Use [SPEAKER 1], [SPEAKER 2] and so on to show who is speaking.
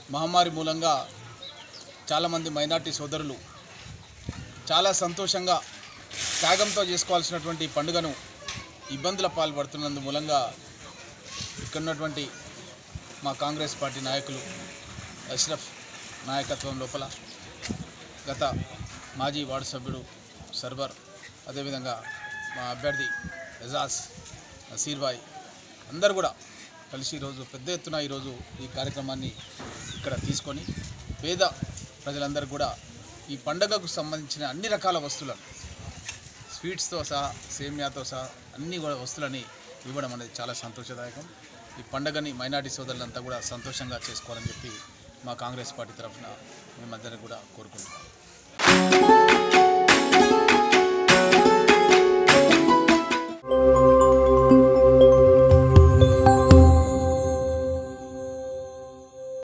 [SPEAKER 1] మహమ్మారి మూలంగా చాలామంది మైనార్టీ సోదరులు చాలా సంతోషంగా త్యాగంతో చేసుకోవాల్సినటువంటి ఈ పండుగను ఇబ్బందుల పాల్పడుతున్నందు మూలంగా ఇక్కడ ఉన్నటువంటి మా కాంగ్రెస్ పార్టీ నాయకులు అష్రఫ్ నాయకత్వం లోపల గత మాజీ వార్డు సభ్యుడు సర్వర్ అదేవిధంగా మా అభ్యర్థి ఎజాజ్ నసీర్బాయ్ అందరూ కూడా కలిసి ఈరోజు పెద్ద ఎత్తున ఈరోజు ఈ కార్యక్రమాన్ని ఇక్కడ తీసుకొని పేద ప్రజలందరూ కూడా ఈ పండగకు సంబంధించిన అన్ని రకాల వస్తువులను స్వీట్స్తో సహా సేమియాతో సహా అన్ని కూడా వస్తువులని ఇవ్వడం అనేది చాలా సంతోషదాయకం ఈ పండగని మైనార్టీ సోదరులంతా కూడా సంతోషంగా చేసుకోవాలని చెప్పి మా కాంగ్రెస్ పార్టీ తరఫున మేమందరం కూడా కోరుకుంటున్నాం